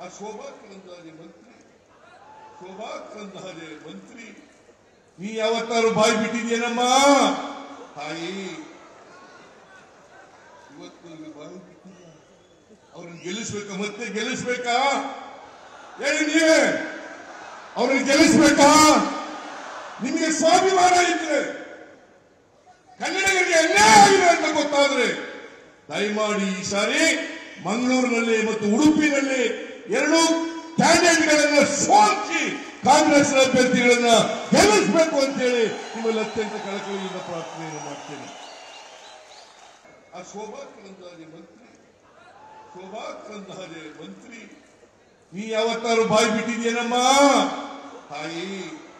ಆ ಶೋಭಾ ಕರಂದ್ಲಾಜೆ ಮಂತ್ರಿ ಶೋಭಾ ಕರಂದ್ಲಾಜೆ ಮಂತ್ರಿ ನೀ ಯಾವತ್ತಾರು ಬಾಯಿ ಬಿಟ್ಟಿದ್ಯೇನಮ್ಮ ತಾಯಿ ಇವತ್ತು ನನಗೆ ಬಾಯಿ ಬಿಟ್ಟಿಲ್ಲ ಅವ್ರನ್ನ ಗೆಲ್ಲಿಸ್ಬೇಕಾ ಮತ್ತೆ ಗೆಲ್ಲಿಸ್ಬೇಕಾ ಹೇಳಿ ನೀವೇ ಅವ್ರನ್ನ ಗೆಲ್ಲಿಸ್ಬೇಕಾ ನಿಮಗೆ ಸ್ವಾಭಿಮಾನ ಇದ್ರೆ ಕನ್ನಡಿಗರಿಗೆ ಅನ್ಯಾಯ ಆಗಿದೆ ಅಂತ ಗೊತ್ತಾದ್ರೆ ದಯಮಾಡಿ ಈ ಸಾರಿ ಮಂಗಳೂರಿನಲ್ಲಿ ಮತ್ತು ಉಡುಪಿನಲ್ಲಿ ಎರಡು ಕ್ಯಾಂಡಿಡೇಟ್ಗಳನ್ನ ಸೋಲಿಸಿ ಕಾಂಗ್ರೆಸ್ ಅಭ್ಯರ್ಥಿಗಳನ್ನ ಗೆಲ್ಲಿಸಬೇಕು ಅಂತೇಳಿ ನಿಮ್ಮಲ್ಲಿ ಅತ್ಯಂತ ಕಳಕಳಿಯಿಂದ ಪ್ರಾರ್ಥನೆಯನ್ನು ಮಾಡ್ತೇನೆ ಆ ಶೋಭಾ ಕರಂದ್ಲಾಜೆ ಮಂತ್ರಿ ಶೋಭಾ ಕರಂದ್ಲಾಜೆ ಮಂತ್ರಿ ನೀ ಯಾವತ್ತಾರು ಬಾಯಿ ಬಿಟ್ಟಿದ್ಯೇನಮ್ಮ ತಾಯಿ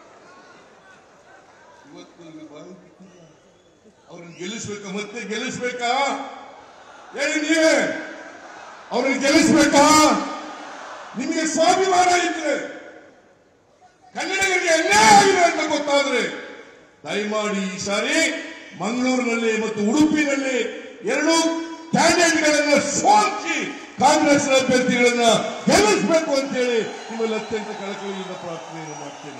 ಇವತ್ತು ನನಗೆ ಬಾಯಿ ಬಿಟ್ಟಿಲ್ಲ ಅವ್ರನ್ನ ಗೆಲ್ಲಿಸ್ಬೇಕಾ ಮತ್ತೆ ಗೆಲ್ಲಿಸ್ಬೇಕಾ ಹೇಳಿ ನೀವೇ ಅವ್ರನ್ನ ಗೆಲ್ಲಿಸ್ಬೇಕಾ ನಿಮಗೆ ಸ್ವಾಭಿಮಾನ ಇದ್ರೆ ಕನ್ನಡಿಗರಿಗೆ ಅನ್ಯಾಯ ಆಗಿದೆ ಅಂತ ಗೊತ್ತಾದ್ರೆ ದಯಮಾಡಿ ಈ ಸಾರಿ ಮಂಗಳೂರಿನಲ್ಲಿ ಮತ್ತು ಉಡುಪಿನಲ್ಲಿ ಎರಡು ಕ್ಯಾಂಡಿಡೇಟ್ಗಳನ್ನ ಸೋಲಿಸಿ ಕಾಂಗ್ರೆಸ್ ಅಭ್ಯರ್ಥಿಗಳನ್ನ ಗೆಲ್ಲಿಸಬೇಕು ಅಂತೇಳಿ ನಿಮ್ಮಲ್ಲಿ ಅತ್ಯಂತ ಕಳಕಳಿಯಿಂದ ಪ್ರಾರ್ಥನೆಯನ್ನು ಮಾಡ್ತೇನೆ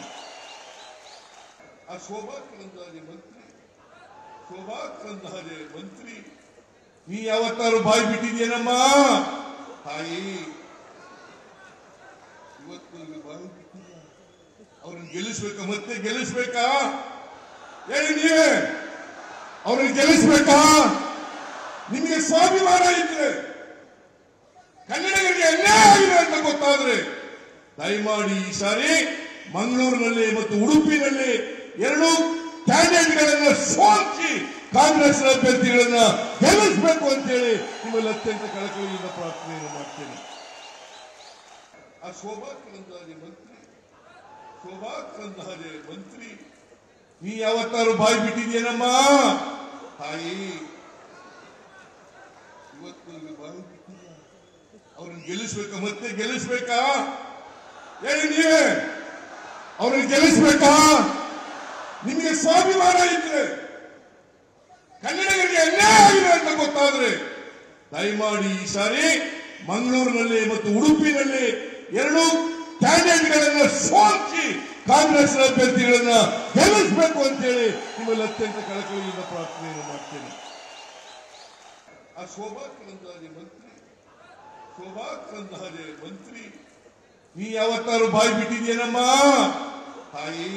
ಆ ಶೋಭಾ ಕರಂದ್ಲಾಜೆ ಮಂತ್ರಿ ಶೋಭಾ ಕರಂದ್ಲಾಜೆ ಮಂತ್ರಿ ನೀ ಯಾವತ್ತಾರು ಬಾಯಿ ಬಿಟ್ಟಿದ್ಯೇನಮ್ಮ ತಾಯಿ ಇವತ್ತು ನನಗೆ ಬಾಯಿ ಬಿಟ್ಟಿಲ್ಲ ಅವ್ರನ್ನ ಗೆಲ್ಲಿಸ್ಬೇಕಾ ಮತ್ತೆ ಗೆಲ್ಲಿಸ್ಬೇಕಾ ಹೇಳಿ ನೀವೇ ಅವ್ರನ್ನ ಗೆಲ್ಲಿಸ್ಬೇಕಾ ನಿಮಗೆ ಸ್ವಾಭಿಮಾನ ಇದ್ರೆ ಕನ್ನಡಿಗರಿಗೆ ಅನ್ಯಾಯ ಆಗಿದೆ ಅಂತ ಗೊತ್ತಾದ್ರೆ ದಯಮಾಡಿ ಈ ಸಾರಿ ಮಂಗಳೂರಿನಲ್ಲಿ ಮತ್ತು ಉಡುಪಿನಲ್ಲಿ ಎರಡು ಕ್ಯಾಂಡಿಡೇಟ್ಗಳನ್ನ ಸೋಲಿಸಿ ಕಾಂಗ್ರೆಸ್ ಅಭ್ಯರ್ಥಿಗಳನ್ನ ಗೆಲ್ಲಿಸಬೇಕು ಅಂತೇಳಿ ನಿಮ್ಮಲ್ಲಿ ಅತ್ಯಂತ ಕಳಕಳಿಯಿಂದ ಪ್ರಾರ್ಥನೆಯನ್ನು ಮಾಡ್ತೇನೆ ಆ ಶೋಭಾ ಕರಂದ್ಲಾಜೆ ಮಂತ್ರಿ ಶೋಭಾ ಕರಂದ್ಲಾಜೆ ಮಂತ್ರಿ ನೀ ಯಾವತ್ತಾರು ಬಾಯಿ ಬಿಟ್ಟಿದ್ಯೇನಮ್ಮ ತಾಯಿ ಇವತ್ತು ನನಗೆ ಬಾಯಿ ಬಿಟ್ಟಿಲ್ಲ ಅವ್ರನ್ನ ಗೆಲ್ಲಿಸ್ಬೇಕಾ ಮತ್ತೆ ಗೆಲ್ಲಿಸ್ಬೇಕಾ ಹೇಳಿ ನೀವೇ ಅವ್ರನ್ನ ಗೆಲ್ಲಿಸ್ಬೇಕಾ ನಿಮಗೆ ಸ್ವಾಭಿಮಾನ ಇದ್ರೆ ಕನ್ನಡಿಗರಿಗೆ ಅನ್ಯಾಯ ಆಗಿದೆ ಅಂತ ಗೊತ್ತಾದ್ರೆ ದಯಮಾಡಿ ಈ ಸಾರಿ ಮಂಗಳೂರಿನಲ್ಲಿ ಮತ್ತು ಉಡುಪಿನಲ್ಲಿ ಎರಡು ಕ್ಯಾಂಡಿಡೇಟ್ಗಳನ್ನ ಸೋಲಿಸಿ ಕಾಂಗ್ರೆಸ್ ಅಭ್ಯರ್ಥಿಗಳನ್ನ ಗೆಲ್ಲಿಸಬೇಕು ಅಂತೇಳಿ ನಿಮ್ಮಲ್ಲಿ ಅತ್ಯಂತ ಕಳಕಳಿಯಿಂದ ಪ್ರಾರ್ಥನೆಯನ್ನು ಮಾಡ್ತೇನೆ ಆ ಶೋಭಾ ಕರಂದ್ಲಾಜೆ ಮಂತ್ರಿ ಶೋಭಾ ಕರಂದ್ಲಾಜೆ ಮಂತ್ರಿ ನೀ ಯಾವತ್ತಾರು ಬಾಯಿ ಬಿಟ್ಟಿದ್ಯೇನಮ್ಮ ತಾಯಿ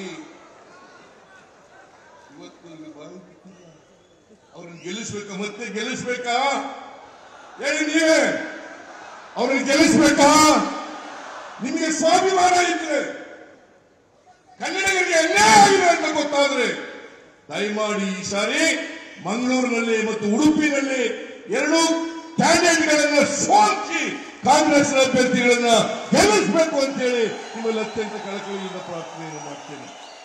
ಇವತ್ತು ನನಗೆ ಬಾಯಿ ಬಿಟ್ಟಿಲ್ಲ ಅವ್ರನ್ನ ಗೆಲ್ಲಿಸ್ಬೇಕಾ ಮತ್ತೆ ಗೆಲ್ಲಿಸ್ಬೇಕಾ ಹೇಳಿ ನೀವೇ ಅವ್ರನ್ನ ಗೆಲ್ಲಿಸ್ಬೇಕಾ ನಿಮಗೆ ಸ್ವಾಭಿಮಾನ ಇದ್ರೆ ಕನ್ನಡಿಗರಿಗೆ ಅನ್ಯಾಯ ಆಗಿದೆ ಅಂತ ಗೊತ್ತಾದ್ರೆ ದಯಮಾಡಿ ಈ ಸಾರಿ ಮಂಗಳೂರಿನಲ್ಲಿ ಮತ್ತು ಉಡುಪಿನಲ್ಲಿ ಎರಡು ಕ್ಯಾಂಡಿಡೇಟ್ಗಳನ್ನ ಸೋಲಿಸಿ ಕಾಂಗ್ರೆಸ್ ಅಭ್ಯರ್ಥಿಗಳನ್ನ ಗೆಲ್ಲಿಸಬೇಕು ಅಂತೇಳಿ ನಿಮ್ಮಲ್ಲಿ ಅತ್ಯಂತ ಕಳಕಳಿಯಿಂದ ಪ್ರಾರ್ಥನೆಯನ್ನು ಮಾಡ್ತೇನೆ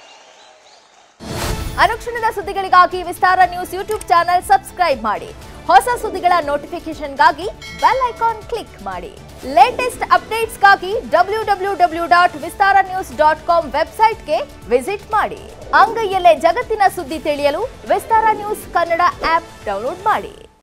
ಅನುಕ್ಷಣದ ಸುದ್ದಿಗಳಿಗಾಗಿ Vistara news YouTube channel subscribe ಮಾಡಿ ಹೊಸ ಸುದ್ದಿಗಳ ನೋಟಿಫಿಕೇಶನ್ಗಾಗಿ ಬೆಲ್ ಐಕಾನ್ ಕ್ಲಿಕ್ ಮಾಡಿ ಲೇಟೆಸ್ಟ್ ಅಪ್ಡೇಟ್ಸ್ಗಾಗಿ W W W dot Vistara news dot com ವೆಬ್ಸೈಟ್ಗೆ ವಿಸಿಟ್ ಮಾಡಿ ಅಂಗೈಯಲ್ಲೇ ಜಗತ್ತಿನ ಸುದ್ದಿ ತಿಳಿಯಲು Vistara news Kannada app download ಮಾಡಿ